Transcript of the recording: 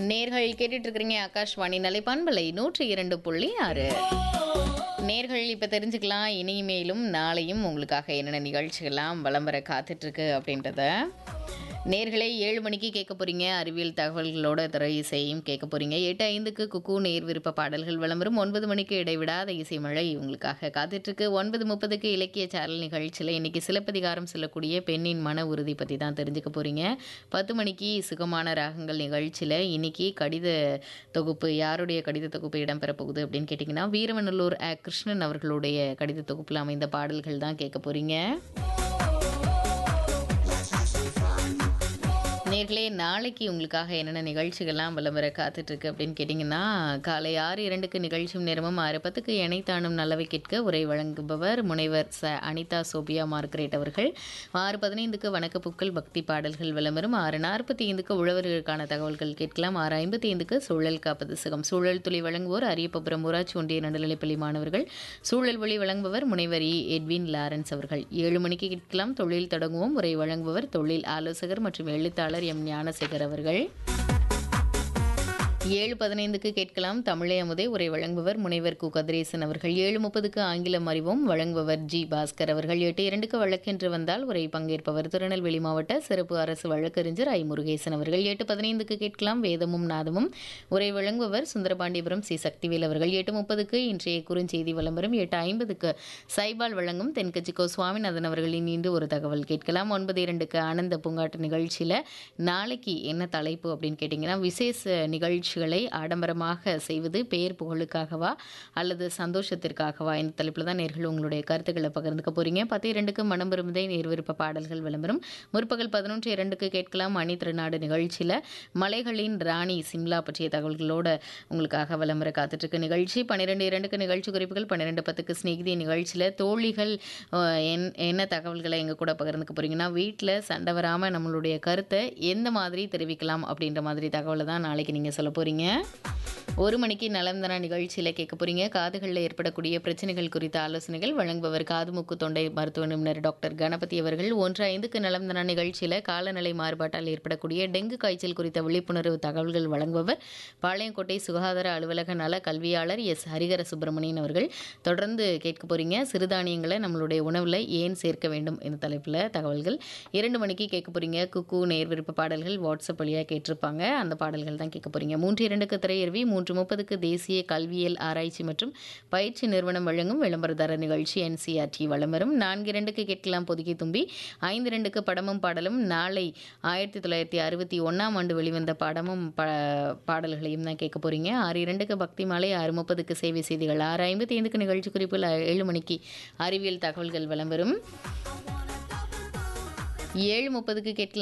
நேர்கள் கேட்டுட்டு இருக்கிறீங்க ஆகாஷ்வாணி நிலைப்பான்பலை நூற்றி இரண்டு புள்ளி ஆறு நேர்கள் இப்போ தெரிஞ்சுக்கலாம் இனிமேலும் நாளையும் உங்களுக்காக என்னென்ன நிகழ்ச்சிகள்லாம் வலம் வர காத்துட்ருக்கு அப்படின்றத நேர்களை ஏழு மணிக்கு கேட்க போகிறீங்க அறிவியல் தகவல்களோட திரை இசையும் கேட்க போகிறீங்க எட்டு ஐந்துக்கு குக்கு நேர் விருப்ப பாடல்கள் விளம்பரம் ஒன்பது மணிக்கு இடைவிடாத இசை மழை உங்களுக்காக காத்துட்ருக்கு ஒன்பது முப்பதுக்கு இலக்கிய சேனல் நிகழ்ச்சியில் இன்றைக்கி சிலப்பதிகாரம் சொல்லக்கூடிய பெண்ணின் மன உறுதி பற்றி தான் தெரிஞ்சுக்க போகிறீங்க பத்து மணிக்கு சுகமான ராகங்கள் நிகழ்ச்சியில் இன்னைக்கு கடித தொகுப்பு யாருடைய கடித தொகுப்பு இடம்பெற போகுது அப்படின்னு கேட்டிங்கன்னா வீரவநல்லூர் அ. கிருஷ்ணன் அவர்களுடைய கடித தொகுப்பில் அமைந்த பாடல்கள் தான் கேட்க போகிறீங்க நேர்களே நாளைக்கு உங்களுக்காக என்னென்ன நிகழ்ச்சிகள்லாம் விளம்பர காத்துட்ருக்கு அப்படின்னு கேட்டிங்கன்னா காலை ஆறு இரண்டுக்கு நிகழ்ச்சியும் நேரமும் ஆறு பத்துக்கு இணைத்தானும் நல்லவை கேட்க உரை வழங்குபவர் முனைவர் ச அனிதா சோபியா மார்க்ரேட் அவர்கள் ஆறு பதினைந்துக்கு வணக்கப்பூக்கள் பக்தி பாடல்கள் விளம்பரம் ஆறு நாற்பத்தி ஐந்துக்கு உழவர்களுக்கான தகவல்கள் கேட்கலாம் ஆறு ஐம்பத்தி ஐந்துக்கு சூழல் காப்பது சுகம் சூழல் துளி வழங்குவோர் அரியப்பபுரம் ஊராட்சி ஒன்றிய நடுநிலைப்பள்ளி மாணவர்கள் சூழல் ஒளி வழங்குபவர் முனைவர் இ எட்வின் லாரன்ஸ் அவர்கள் ஏழு மணிக்கு கேட்கலாம் தொழில் தொடங்குவோம் உரை வழங்குபவர் தொழில் ஆலோசகர் மற்றும் எழுத்தாளர் எம் ஞானசேகர் அவர்கள் ஏழு பதினைந்துக்கு கேட்கலாம் தமிழே அமுதே உரை வழங்குபவர் முனைவர் கு கதிரேசன் அவர்கள் ஏழு முப்பதுக்கு ஆங்கிலம் அறிவோம் வழங்குபவர் ஜி பாஸ்கர் அவர்கள் எட்டு இரண்டுக்கு வழக்கென்று வந்தால் உரை பங்கேற்பவர் திருநெல்வேலி மாவட்ட சிறப்பு அரசு வழக்கறிஞர் ஐ முருகேசன் அவர்கள் எட்டு பதினைந்துக்கு கேட்கலாம் வேதமும் நாதமும் உரை வழங்குபவர் சுந்தரபாண்டியபுரம் சி சக்திவேல் அவர்கள் எட்டு முப்பதுக்கு இன்றைய குறுஞ்செய்தி விளம்பரம் எட்டு ஐம்பதுக்கு சைபால் வழங்கும் தென்கட்சிக்கோ சுவாமிநாதன் அவர்களின் இன்று ஒரு தகவல் கேட்கலாம் ஒன்பது இரண்டுக்கு ஆனந்த பூங்காட்டு நிகழ்ச்சியில் நாளைக்கு என்ன தலைப்பு அப்படின்னு கேட்டிங்கன்னா விசேஷ நிகழ்ச்சிகளை ஆடம்பரமாக செய்வது பேர் புகழுக்காகவா அல்லது சந்தோஷத்திற்காகவா இந்த தலைப்பில் தான் நேர்கள் உங்களுடைய கருத்துக்களை பகிர்ந்துக்க போகிறீங்க பத்து இரண்டுக்கு மனம் விரும்புதே நேர் விருப்ப பாடல்கள் விளம்பரம் முற்பகல் பதினொன்று இரண்டுக்கு கேட்கலாம் மணி திருநாடு நிகழ்ச்சியில் மலைகளின் ராணி சிம்லா பற்றிய தகவல்களோட உங்களுக்காக விளம்பர காத்துட்ருக்கு நிகழ்ச்சி பன்னிரெண்டு இரண்டுக்கு நிகழ்ச்சி குறிப்புகள் பன்னிரெண்டு பத்துக்கு ஸ்நேகிதி நிகழ்ச்சியில் தோழிகள் அஹ், என் என்ன தகவல்களை எங்கள் கூட பகிர்ந்துக்க போகிறீங்கன்னா வீட்டில் சண்டை வராமல் நம்மளுடைய கருத்தை எந்த மாதிரி தெரிவிக்கலாம் அப்படின்ற மாதிரி தகவலை தான் நாளைக்கு நீங்கள் சொல்ல போகிறீங்க ஒரு மணிக்கு நலம்தனா நிகழ்ச்சியில் கேட்க போகிறீங்க காதுகளில் ஏற்படக்கூடிய பிரச்சனைகள் குறித்த ஆலோசனைகள் வழங்குபவர் காது மூக்கு தொண்டை மருத்துவ நிபுணர் டாக்டர் கணபதி அவர்கள் ஒன்று ஐந்துக்கு நலம்தனா நிகழ்ச்சியில் காலநிலை மாறுபாட்டால் ஏற்படக்கூடிய டெங்கு காய்ச்சல் குறித்த விழிப்புணர்வு தகவல்கள் வழங்குபவர் பாளையங்கோட்டை சுகாதார அலுவலக நல கல்வியாளர் எஸ் ஹரிகர சுப்பிரமணியன் அவர்கள் தொடர்ந்து கேட்க போகிறீங்க சிறுதானியங்களை நம்மளுடைய உணவில் ஏன் சேர்க்க வேண்டும் இந்த தலைப்பில் தகவல்கள் இரண்டு மணிக்கு கேட்க போகிறீங்க குக்கு நேர் விருப்ப பாடல்கள் வாட்ஸ்அப் வழியாக கேட்டிருப்பாங்க அந்த பாடல்கள் தான் கேட்க போகிறீங்க மூன்று இரண்டுக்கு திரையருவி மூன்று முப்பதுக்கு தேசிய கல்வியியல் ஆராய்ச்சி மற்றும் பயிற்சி நிறுவனம் வழங்கும் விளம்பரதார நிகழ்ச்சி என்சிஆர்டி விளம்பரம் நான்கு இரண்டுக்கு கேட்கலாம் பொதுக்கி தும்பி ஐந்து இரண்டுக்கு படமும் பாடலும் நாளை ஆயிரத்தி தொள்ளாயிரத்தி அறுபத்தி ஒன்றாம் ஆண்டு வெளிவந்த படமும் ப பாடல்களையும் தான் கேட்க போகிறீங்க ஆறு இரண்டுக்கு பக்தி மாலை ஆறு முப்பதுக்கு சேவை செய்திகள் ஆறு ஐம்பத்தி ஐந்துக்கு நிகழ்ச்சி குறிப்பில் ஏழு மணிக்கு அறிவியல் தகவல்கள் விளம்பரம் ஏழு முப்பதுக்கு கேட்கலாம்